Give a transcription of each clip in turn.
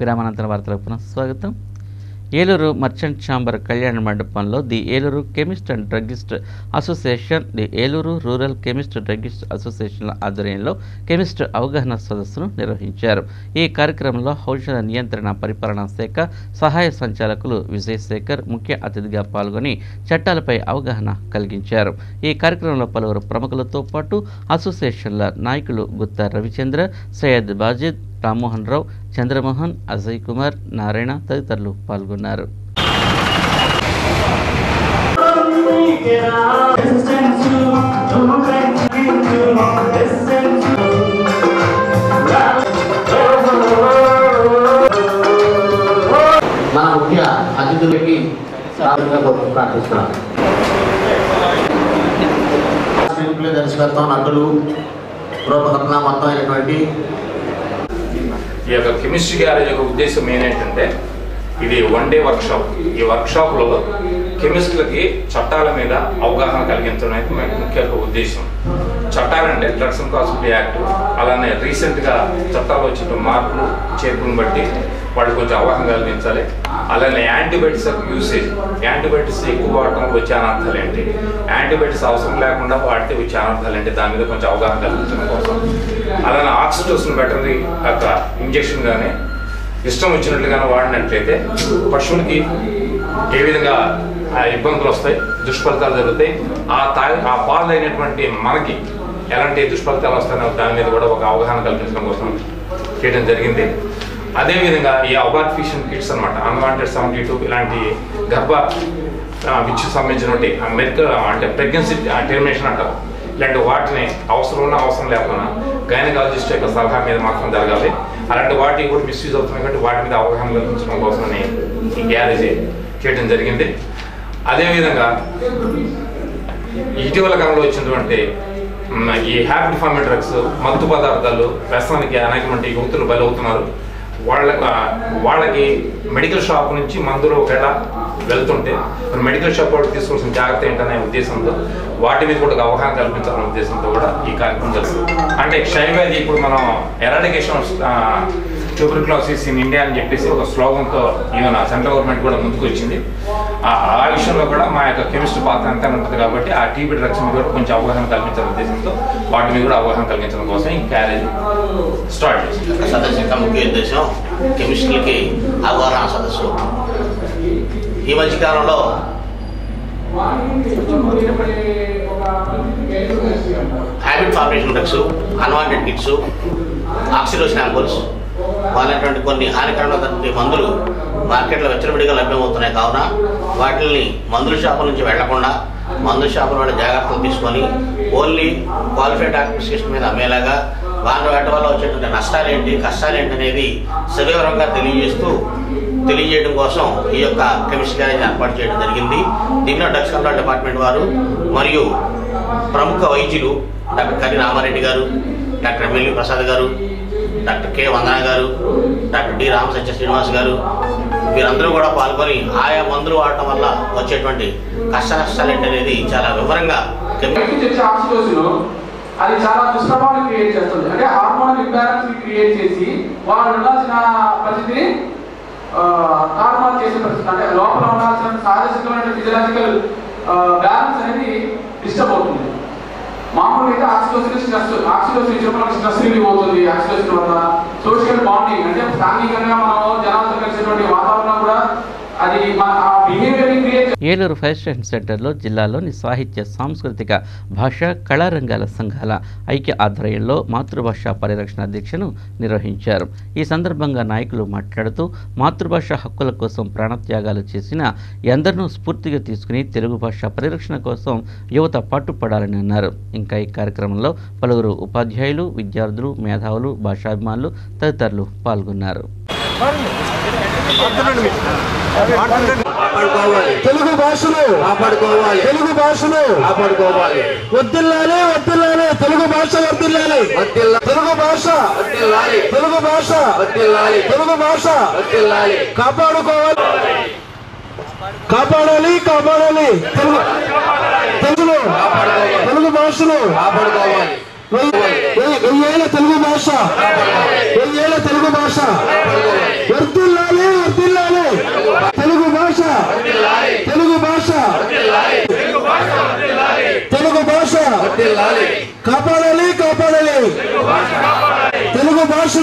విరామానంతర వార్తలకు పునః స్వాగతం ఏలూరు మర్చెంట్ ఛాంబర్ కళ్యాణ మండపంలో the Eluru chemist and druggist association the Eluru rural chemist druggist అసోసియేషన్ల ఆధ్వర్యంలో కెమిస్ట్ అవగాహన సదస్సును నిర్వహించారు ఈ కార్యక్రమంలో ఔషధ నియంత్రణ పరిపాలనా శాఖ సహాయ సంచాలకులు విజయశేఖర్ ముఖ్య అతిథిగా పాల్గొని చట్టాలపై అవగాహన కలిగించారు ఈ కార్యక్రమంలో పలువురు ప్రముఖులతో పాటు అసోసియేషన్ల నాయకులు గుత్తా రవిచంద్ర సయ్యద్ బాజిద్ రామ్మోహన్ రావు చంద్రమోహన్ అజయ్ కుమార్ నారాయణ తదితరులు పాల్గొన్నారు మన ముఖ్య అతిథులకి సాధారణంగా కోరుతూ ప్రార్థిస్తున్నాం స్క్రీన్ ప్లే దర్శకత్వం నటులు రూపకల్పన మొత్తం అయినటువంటి ఈ యొక్క కెమిస్ట్రీ గ్యారేజ్ యొక్క ఉద్దేశం ఏంటంటే ఇది వన్ డే వర్క్షాప్ ఈ వర్క్షాప్లో కెమిస్ట్లకి చట్టాల మీద అవగాహన కలిగించడం అనేది మన ముఖ్య యొక్క ఉద్దేశం చట్టాలంటే డ్రగ్స్ అండ్ కాస్మెటిక్ యాక్ట్ అలానే రీసెంట్గా చట్టాలు వచ్చిన మార్పులు చేర్పులను బట్టి వాళ్ళకి కొంచెం అవగాహన కలిగించాలి అలానే యాంటీబయాటిక్స్ యొక్క యూసేజ్ యాంటీబయాటిక్స్ ఎక్కువ వాడటం వచ్చే అనర్థాలు ఏంటి యాంటీబయాటిక్స్ అవసరం లేకుండా వాడితే వచ్చే అనర్థాలు ఏంటి దాని మీద కొంచెం అవగాహన కల్పించడం కోసం అలానే ఆక్సిటోసిన్ వెటరీ యొక్క ఇంజెక్షన్ కానీ ఇష్టం వచ్చినట్లుగానే వాడినట్లయితే పశువులకి ఏ విధంగా ఆ ఇబ్బందులు వస్తాయి దుష్ఫలితాలు జరుగుతాయి ఆ తాగి ఆ పాలు అయినటువంటి మనకి ఎలాంటి దుష్ఫలితాలు వస్తాయో దాని మీద కూడా ఒక అవగాహన కల్పించడం కోసం చేయడం జరిగింది అదేవిధంగా ఈ అబార్టిఫిషియల్ కిట్స్ అనమాట అన్వాంటెడ్ సెవెంటీ టూ ఇలాంటి గర్భ ఆ, విద్యుత్ సంబంధించినటువంటి మెడికల్ అంటే ప్రెగ్నెన్సీ టెర్మినేషన్ అంటారు ఇలాంటి వాటిని అవసరం ఉన్న అవసరం లేకుండా గైనకాలజిస్ట్ యొక్క సలహా మీద మాత్రం జరగాలి అలాంటి వాటికి కూడా మిస్యూజ్ అవుతున్నాయి కాబట్టి వాటి మీద అవగాహన కల్పించడం కోసమని ఈ గ్యారేజ్ చేయడం జరిగింది అదేవిధంగా ఇటీవల కాలంలో వచ్చినటువంటి మ్, ఈ హ్యాపీ ఫార్మీ డ్రగ్స్ మత్తు పదార్థాలు వ్యసనానికి అనేకమంది యువతులు బలవుతున్నారు వాళ్ళ ఆ, వాళ్ళకి మెడికల్ షాప్ నుంచి మందులు ఒకవేళ వెళ్తుంటే మరి మెడికల్ షాప్ వాళ్ళు తీసుకోవాల్సిన జాగ్రత్త ఏంటనే ఉద్దేశంతో వాటి మీద కూడా ఒక అవగాహన కల్పించాలనే ఉద్దేశంతో కూడా ఈ కార్యక్రమం జరుగుతుంది అంటే క్షయవ్యాధి ఇప్పుడు మనం ఎరాడికేషన్ ట్యూబర్క్లోసిస్ ఇన్ ఇండియా అని చెప్పేసి ఒక స్లోగన్తో ఈవెన్ సెంట్రల్ గవర్నమెంట్ కూడా ముందుకు వచ్చింది ఆ ఆ విషయంలో కూడా మా యొక్క కెమిస్ట్రీ పాత్ర అంతా ఉంటుంది కాబట్టి ఆ టీబీ డ్రగ్స్ మీద కూడా కొంచెం అవగాహన కల్పించాలనే ఉద్దేశంతో వాటి మీద కూడా అవగాహన కలిగించడం కోసం ఈ క్యారేజ్ స్టార్ట్ చేసింది సదస్సు యొక్క ముఖ్య ఉద్దేశం కెమిస్ట్రీలకి అవగాహన సదస్సు ఈ మధ్య కాలంలో habit formation drugs unwanted kits oxytocin ampoules వాళ్ళటువంటి కొన్ని హానికరమైనటువంటి మందులు మార్కెట్లో వెచ్చలవిడిగా లభ్యమవుతున్నాయి కావున వాటిని మందుల షాపుల నుంచి వెళ్లకుండా మందుల షాపుల వాళ్ళ జాగ్రత్తలు తీసుకొని ఓన్లీ క్వాలిఫైడ్ డాక్టర్ మీద అమ్మేలాగా వాటి వాటి వల్ల వచ్చేటువంటి నష్టాలు ఏంటి కష్టాలు ఏంటి అనేది సవివరంగా తెలియజేస్తూ తెలియజేయడం కోసం ఈ యొక్క కెమిస్ట్రీ గ్యారేజ్ ఏర్పాటు చేయడం జరిగింది దీనిలో డ్రగ్స్ కంట్రోల్ డిపార్ట్మెంట్ వారు మరియు ప్రముఖ వైద్యులు డాక్టర్ కరి రామారెడ్డి గారు డాక్టర్ ఎమ్మెల్యే ప్రసాద్ గారు డాక్టర్ కె వందన గారు డాక్టర్ డి రామసత్య శ్రీనివాస్ గారు వీరందరూ కూడా పాల్గొని ఆయా మందులు వాడటం వల్ల వచ్చేటువంటి కష్ట నష్టాలు ఏంటనేది చాలా వివరంగా కెమి- బయట నుంచి వచ్చే ఆక్సిడోసిన్ అది చాలా దుష్ప్రభావాలు క్రియేట్ చేస్తుంది అంటే హార్మోనల్ ఇంబ్యాలెన్స్ ని క్రియేట్ చేసి వాళ్ళు ఉండాల్సిన పరిస్థితిని నార్మల్ చేసే పరిస్థితి అంటే లోపల ఉండాల్సిన సహజసిద్ధమైన ఫిజియలాజికల్ బ్యాలెన్స్ అనేది డిస్టర్బ్ అవుతుంది మామూలుగా అయితే ఆక్సిడోసిన్ స్ట్రెస్ ఆక్సిడోసిన్ ఇచ్చినప్పుడు మనకి స్ట్రెస్ రిలీవ్ అవుతుంది ఆక్సిడోసిన్ వల్ల సోషల్ బాండింగ్ అంటే సాంఘికంగా మనం జనాలతో కలిసినటువంటి వాతావరణం కూడా అది మన ఆ behaviour create Eluru fire station సెంటర్లో జిల్లాలోని సాహిత్య సాంస్కృతిక భాష కళారంగాల సంఘాల ఐక్య ఆధ్వర్యంలో మాతృభాష పరిరక్షణ దీక్షను నిర్వహించారు ఈ సందర్భంగా నాయకులు మాట్లాడుతూ మాతృభాష హక్కుల కోసం ప్రాణత్యాగాలు చేసిన ఎందరినూ స్ఫూర్తిగా తీసుకుని తెలుగు భాష పరిరక్షణ కోసం యువత పట్టుపడాలని అన్నారు ఇంకా ఈ కార్యక్రమంలో పలువురు ఉపాధ్యాయులు విద్యార్థులు మేధావులు భాషాభిమానులు తదితరులు పాల్గొన్నారు తెలుగు భాషను కాపాడుకోవాలి తెలుగు భాషను కాపాడుకోవాలి వర్దిల్లాలి వర్దిల్లాలి తెలుగు భాష వర్దిల్లాలి తెలుగు భాష తెలుగు భాష తెలుగు భాష కాపాడుకోవాలి కాపాడాలి కాపాడాలి తెలుగు తెలుగును తెలుగు భాషను కాపాడుకోవాలి వెయ్యేళ్ళ తెలుగు భాష వెయ్యేళ్ళ తెలుగు భాష వర్ది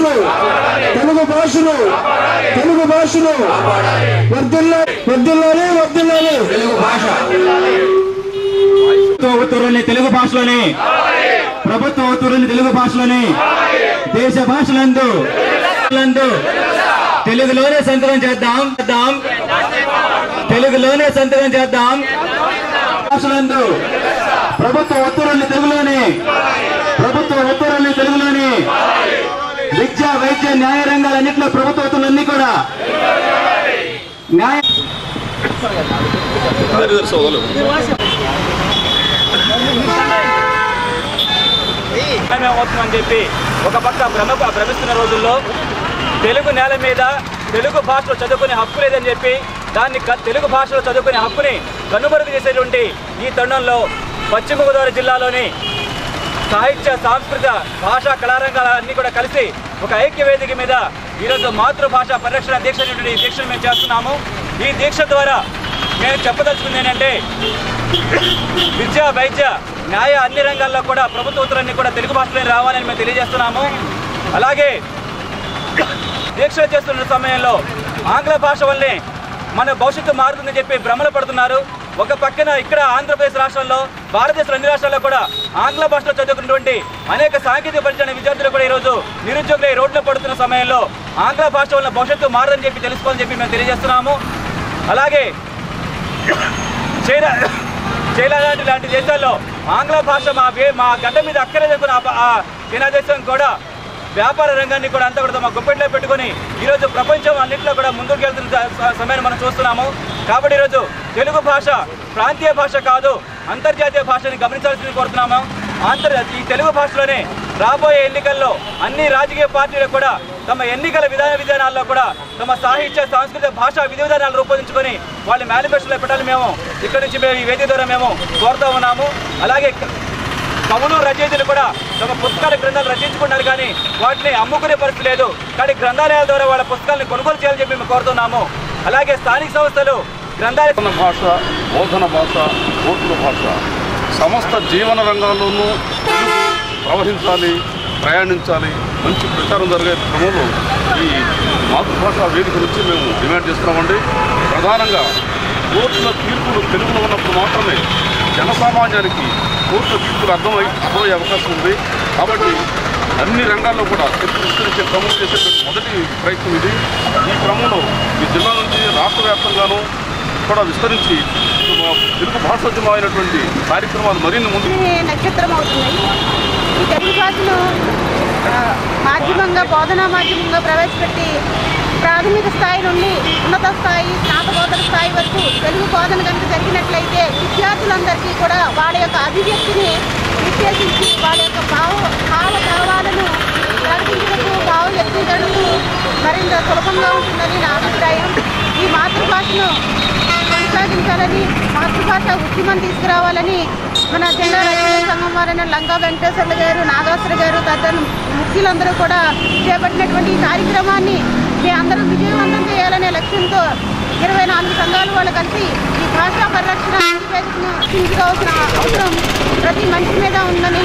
భాషను తెలుగు భాషను తెలుగు భాషను వర్దిల్లా వర్దిల్లాలి వర్దిల్లాలి తెలుగు భాష ప్రభుత్వ ఉత్తర్వుల్ని తెలుగు భాషలోని ప్రభుత్వ ఉత్తర్వుల్ని తెలుగు భాషలోని దేశ భాషలందు లందు తెలుగులోనే సంతకం చేద్దాం చేద్దాం తెలుగులోనే సంతకం చేద్దాం భాషలందు ప్రభుత్వ ఉత్తర్వుల్ని తెలుగులోని ప్రభుత్వ ఉత్తర్వుల్ని తెలుగులోని విద్య వైద్య న్యాయ రంగాలన్నింటిలో ప్రభుత్వ ఉత్తర్వులన్నీ కూడా న్యాయ అవుతుందని చెప్పి ఒక పక్క భ్రమ భ్రమిస్తున్న రోజుల్లో తెలుగు నేల మీద తెలుగు భాషలో చదువుకునే హక్కు లేదని చెప్పి దాన్ని క- తెలుగు భాషలో చదువుకునే హక్కుని కనుమరుగు చేసేటువంటి ఈ తరుణంలో పశ్చిమ గోదావరి జిల్లాలోని సాహిత్య సాంస్కృతిక భాషా కళారంగాలన్నీ కూడా కలిసి ఒక ఐక్య వేదిక మీద ఈరోజు మాతృభాష పరిరక్షణ దీక్ష అనేటువంటి ఈ దీక్షను మేము చేస్తున్నాము ఈ దీక్ష ద్వారా మేము చెప్పదలుచుకుంది ఏంటంటే విద్య వైద్య న్యాయ అన్ని రంగాల్లో కూడా ప్రభుత్వ ఉత్తరాన్ని కూడా తెలుగు భాషలోనే రావాలని మేము తెలియజేస్తున్నాము అలాగే దీక్షలు చేస్తున్న సమయంలో ఆంగ్ల భాష వల్లే మన భవిష్యత్తు మారుతుందని చెప్పి భ్రమలు పడుతున్నారు ఒక పక్కన ఇక్కడ ఆంధ్రప్రదేశ్ రాష్ట్రంలో భారతదేశంలో అన్ని రాష్ట్రాల్లో కూడా ఆంగ్ల భాషలో చదువుకున్నటువంటి అనేక సాంకేతిక పరిచయం విద్యార్థులు కూడా ఈరోజు నిరుద్యోగులు రోడ్లో పడుతున్న సమయంలో ఆంగ్ల భాష వల్ల భవిష్యత్తు మారదని చెప్పి తెలుసుకోవాలని చెప్పి మేము తెలియజేస్తున్నాము అలాగే చైనా చైనా లాంటి లాంటి దేశాల్లో ఆంగ్ల భాష మా వే- మా గడ్డ మీద అక్కర్లేదనుకున్న ఆ- ఆ చైనా దేశం కూడా వ్యాపార రంగాన్ని కూడా అంతా కూడా తమ గుప్పెట్లో పెట్టుకొని ఈరోజు ప్రపంచం అన్నింటిలో కూడా ముందుకు వెళ్తున్న స- స- సమయాన్ని మనం చూస్తున్నాము కాబట్టి ఈరోజు తెలుగు భాష ప్రాంతీయ భాష కాదు అంతర్జాతీయ భాషని గమనించాల్సింది కోరుతున్నాము అంతర్ ఈ తెలుగు భాషలోనే రాబోయే ఎన్నికల్లో అన్ని రాజకీయ పార్టీలు కూడా తమ ఎన్నికల విధాన విధానాల్లో కూడా తమ సాహిత్య సాంస్కృతిక భాషా విధి విధానాలు రూపొందించుకొని వాళ్ళ మేనిఫెస్టోలో పెట్టాలి మేము ఇక్కడి నుంచి మేము ఈ వేదిక ద్వారా మేము కోరుతా ఉన్నాము అలాగే క- కవులు రచయితలు కూడా తమ పుస్తకాల గ్రంథాలు రచించుకున్నారు కానీ వాటిని అమ్ముకునే పరిస్థితి లేదు కానీ గ్రంథాలయాల ద్వారా వాళ్ళ పుస్తకాలను కొనుగోలు చేయాలని చెప్పి మేము కోరుతున్నాము అలాగే స్థానిక సంస్థలు గ్రంథాలయ బోధన భాష బోధన భాష కోర్టుల భాష సమస్త జీవన రంగాల్లోనూ తెలుగు ప్రవహించాలి ప్రయాణించాలి మంచి ప్రచారం జరిగే క్రమంలో ఈ మాతృభాష వేదిక నుంచి మేము డిమాండ్ చేస్తున్నామండి ప్రధానంగా కోర్టుల తీర్పులు తెలుగులో ఉన్నప్పుడు మాత్రమే జనసామాన్యానికి కోర్టుల తీర్పులు అర్థమై అర్థమయ్యే అవకాశం ఉంది కాబట్టి అన్ని రంగాల్లో కూడా తెలుగు విస్తరించే క్రమం చేసేటువంటి మొదటి ప్రయత్నం ఇది ఈ క్రమంలో ఈ జిల్లా నుంచి రాష్ట్ర వ్యాప్తంగానూ కూడా విస్తరించి తెలుగు భాషోద్యమం అయినటువంటి కార్యక్రమాలు మరిన్ని ముందు ఇది నక్షత్రం అవుతుంది ఈ తెలుగు భాషను ఆ, మాధ్యమంగా బోధనా మాధ్యమంగా ప్రవేశపెట్టి ప్రాథమిక స్థాయి నుండి ఉన్నత స్థాయి స్నాతకోత్తర స్థాయి వరకు తెలుగు బోధన కనుక జరిగినట్లయితే విద్యార్థులందరికీ కూడా వాళ్ళ యొక్క అభివ్యక్తిని విశ్లేషించి వాళ్ళ యొక్క భావ భావ భావాలను ప్రకటించడానికి భావ వ్యక్తీకరణకు మరింత సులభంగా ఉంటుందని నా అభిప్రాయం ఈ మాతృభాషను కొనసాగించాలని మాతృభాష ఉద్యమం తీసుకురావాలని మన జిల్లా రైతు సంఘం వారైన లంగా వెంకటేశ్వర్లు గారు నాగాశ్వర గారు తదితర ముఖ్యులందరూ కూడా చేపట్టినటువంటి ఈ కార్యక్రమాన్ని మీ అందరూ విజయవంతం చేయాలనే లక్ష్యంతో ఇరవై నాలుగు సంఘాలు వాళ్ళు కలిసి ఈ భాషా పరిరక్షణ వేదికను రక్షించుకోవాల్సిన అవసరం ప్రతి మనిషి మీద ఉందని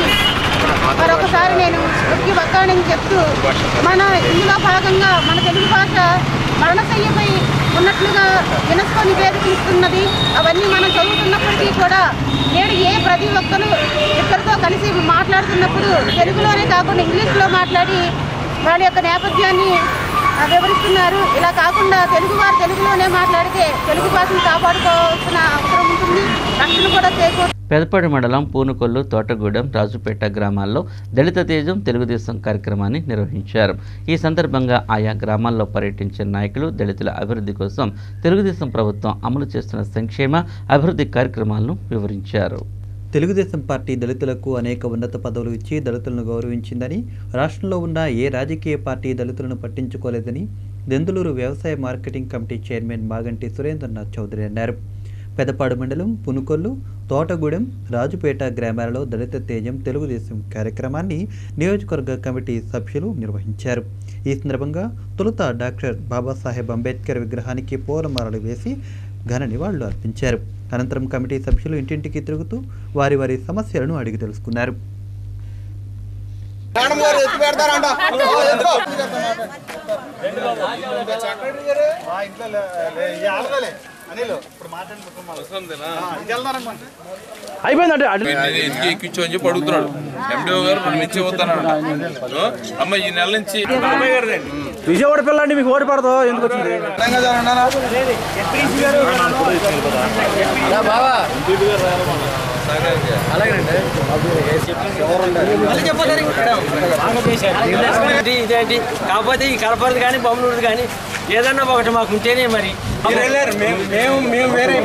మరొకసారి నేను నొక్కి వక్కాడని చెప్తూ మన ఇందులో భాగంగా మన తెలుగు భాష మరణశయ్యపై ఉన్నట్లుగా యునెస్కో నివేదిక ఇస్తున్నది అవన్నీ మనం చదువుతున్నప్పటికీ కూడా నేడు ఏ ప్రతి ఒక్కరు ఇద్దరితో కలిసి మాట్లాడుతున్నప్పుడు తెలుగులోనే కాకుండా ఇంగ్లీష్లో మాట్లాడి వాళ్ళ యొక్క నేపథ్యాన్ని ఆ, వివరిస్తున్నారు ఇలా కాకుండా తెలుగు వారు తెలుగులోనే మాట్లాడితే తెలుగు భాషను కాపాడుకోవాల్సిన అవసరం ఉంటుంది రక్షణ కూడా చేకూరు పెదపాడు మండలం పూనుకొల్లు తోటగూడెం రాజుపేట గ్రామాల్లో దళిత తేజం తెలుగుదేశం కార్యక్రమాన్ని నిర్వహించారు ఈ సందర్భంగా ఆయా గ్రామాల్లో పర్యటించిన నాయకులు దళితుల అభివృద్ధి కోసం తెలుగుదేశం ప్రభుత్వం అమలు చేస్తున్న సంక్షేమ అభివృద్ధి కార్యక్రమాలను వివరించారు తెలుగుదేశం పార్టీ దళితులకు అనేక ఉన్నత పదవులు ఇచ్చి దళితులను గౌరవించిందని రాష్ట్రంలో ఉన్న ఏ రాజకీయ పార్టీ దళితులను పట్టించుకోలేదని దెందులూరు వ్యవసాయ marketing committee chairman Maganti Surendranath Chowdary అన్నారు పెదపాడు మండలం పునుకొల్లు తోటగూడెం రాజుపేట గ్రామాలలో దళిత తేజం తెలుగుదేశం కార్యక్రమాన్ని నియోజకవర్గ కమిటీ సభ్యులు నిర్వహించారు ఈ సందర్భంగా తొలుత డాక్టర్ బాబాసాహెబ్ అంబేద్కర్ విగ్రహానికి పూలమాలలు వేసి ఘన నివాళులు అర్పించారు అనంతరం కమిటీ సభ్యులు ఇంటింటికి తిరుగుతూ వారి వారి సమస్యలను అడిగి తెలుసుకున్నారు మేడం గారు ఎత్తి పెడతారంట ఓ, ఎత్తుకో. ఇంటికి ఎక్కించు అని చెప్పి అడుగుతున్నాడు ఎండిఓ గారు మనం ఇచ్చి వద్దన్నాడు అమ్మ ఈ నెల నుంచి విజయవాడ పిల్ల అంటే మీకు ఓటు పడదు ఎందుకు వచ్చింది ఇదేంటి కాకపోతే ఈ కలపరది కానీ బొమ్మలూరు కానీ ఏదన్నా ఒకటి మాకు ఉంటేనే మరి మేము మేము వేరే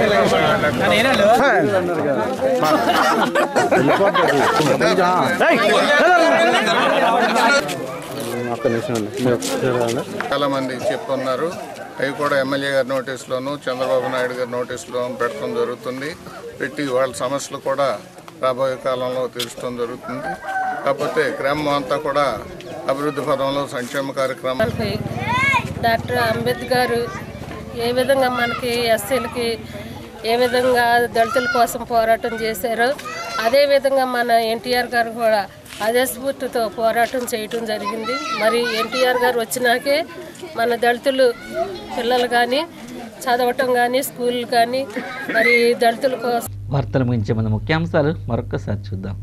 చాలా మంది చెప్పున్నారు అవి కూడా ఎమ్మెల్యే గారి నోటీసులోను చంద్రబాబు నాయుడు గారి నోటీసులోను పెట్టడం జరుగుతుంది పెట్టి వాళ్ళ సమస్యలు కూడా రాబోయే కాలంలో తీర్చడం జరుగుతుంది కాకపోతే గ్రామం అంతా కూడా అభివృద్ధి పదంలో సంక్షేమ కార్యక్రమాలు మనకి డాక్టర్ అంబేద్కర్ ఏ విధంగా మనకి ఎస్సీలకి ఏ విధంగా దళితుల కోసం పోరాటం చేశారో అదే విధంగా మన ఎన్టీఆర్ గారు కూడా అదే స్ఫూర్తితో పోరాటం చేయటం జరిగింది మరి ఎన్టీఆర్ గారు వచ్చినాకే మన దళితులు పిల్లలు కానీ చదవటం కానీ స్కూల్ కానీ మరి దళితుల కోసం వార్తలు ముగించే ముందు ముఖ్యాంశాలు మరొక్కసారి చూద్దాం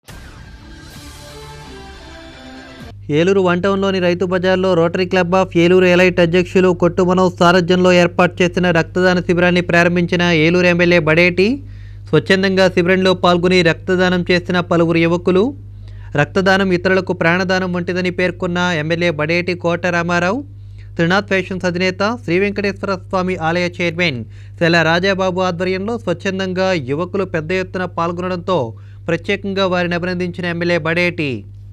ఏలూరు వన్ టౌన్లోని రైతు బజార్లో Rotary club of Eluru elite అధ్యక్షులు కొట్టు మనోజ్ సారథ్యంలో ఏర్పాటు చేసిన రక్తదాన శిబిరాన్ని ప్రారంభించిన ఏలూరు ఎమ్మెల్యే బడేటి స్వచ్ఛందంగా శిబిరంలో పాల్గొని రక్తదానం చేసిన పలువురు యువకులు రక్తదానం ఇతరులకు ప్రాణదానం వంటిదని పేర్కొన్న ఎమ్మెల్యే బడేటి కోట రామారావు త్రినాథ్ ఫ్యాషన్స్ అధినేత శ్రీ వెంకటేశ్వర స్వామి ఆలయ చైర్మన్ శెల రాజాబాబు ఆధ్వర్యంలో స్వచ్ఛందంగా యువకులు పెద్ద ఎత్తున పాల్గొనడంతో ప్రత్యేకంగా వారిని అభినందించిన ఎమ్మెల్యే బడేటి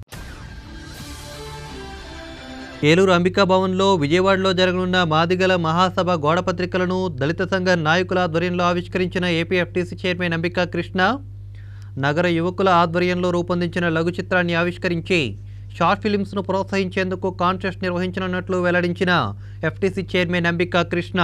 ఏలూరు అంబికా భవన్లో విజయవాడలో జరగనున్న మాదిగల మహాసభ గోడపత్రికలను దళిత సంఘ నాయకుల ఆధ్వర్యంలో ఆవిష్కరించిన ఏపీఎఫ్టీసీ చైర్మన్ అంబికా కృష్ణ నగర యువకుల ఆధ్వర్యంలో రూపొందించిన లఘు చిత్రాన్ని ఆవిష్కరించి షార్ట్ ఫిలిమ్స్ను ప్రోత్సహించేందుకు కాంటెస్ట్ నిర్వహించనున్నట్లు వెల్లడించిన FTC chairman Ambika Krishna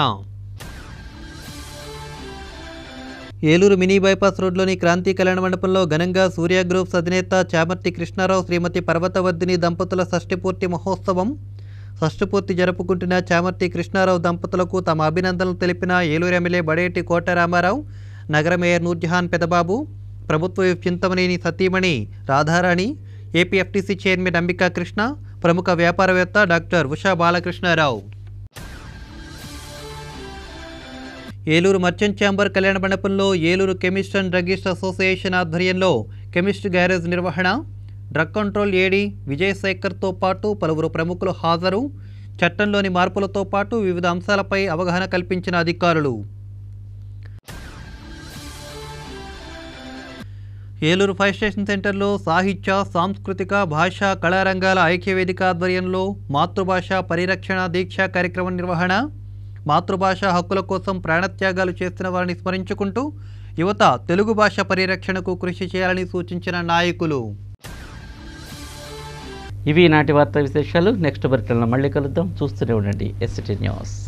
Eluru mini bypass రోడ్లోని క్రాంతి కళ్యాణ మండపంలో ఘనంగా సూర్య గ్రూప్స్ అధినేత చామర్తి కృష్ణారావు శ్రీమతి పర్వతవర్ధిని దంపతుల షష్ఠిపూర్తి మహోత్సవం షష్ఠిపూర్తి జరుపుకుంటున్న చామర్తి కృష్ణారావు దంపతులకు తమ అభినందనలు తెలిపిన ఏలూరు ఎమ్మెల్యే బడేటి కోట రామారావు నగర మేయర్ నూర్జహాన్ పెదబాబు ప్రభుత్వ విప్ చింతమనేని సతీమణి రాధారాణి ఏపీఎఫ్టీసీ చైర్మన్ అంబికా కృష్ణ ప్రముఖ వ్యాపారవేత్త doctor Usha Balakrishnarao Eluru merchant chamber కళ్యాణ మండపంలో Eluru chemist and druggist association ఆధ్వర్యంలో కెమిస్ట్ గ్యారేజ్ నిర్వహణ డ్రగ్ కంట్రోల్ ఏడీ విజయ్ శేఖర్తో పాటు పలువురు ప్రముఖులు హాజరు చట్టంలోని మార్పులతో పాటు వివిధ అంశాలపై అవగాహన కల్పించిన అధికారులు ఏలూరు ఫైర్ స్టేషన్ సెంటర్లో సాహిత్య సాంస్కృతిక భాషా కళారంగాల ఐక్యవేదిక ఆధ్వర్యంలో మాతృభాష పరిరక్షణ దీక్ష కార్యక్రమం నిర్వహణ మాతృభాష హక్కుల కోసం ప్రాణత్యాగాలు చేస్తున్న వారిని స్మరించుకుంటూ యువత తెలుగు భాష పరిరక్షణకు కృషి చేయాలని సూచించిన నాయకులు ఇవి నాటి వార్తా విశేషాలు నెక్స్ట్ బరిటల్లో మళ్ళీ కలుద్దాం చూస్తూనే ఉండండి ఎస్సిటీ న్యూస్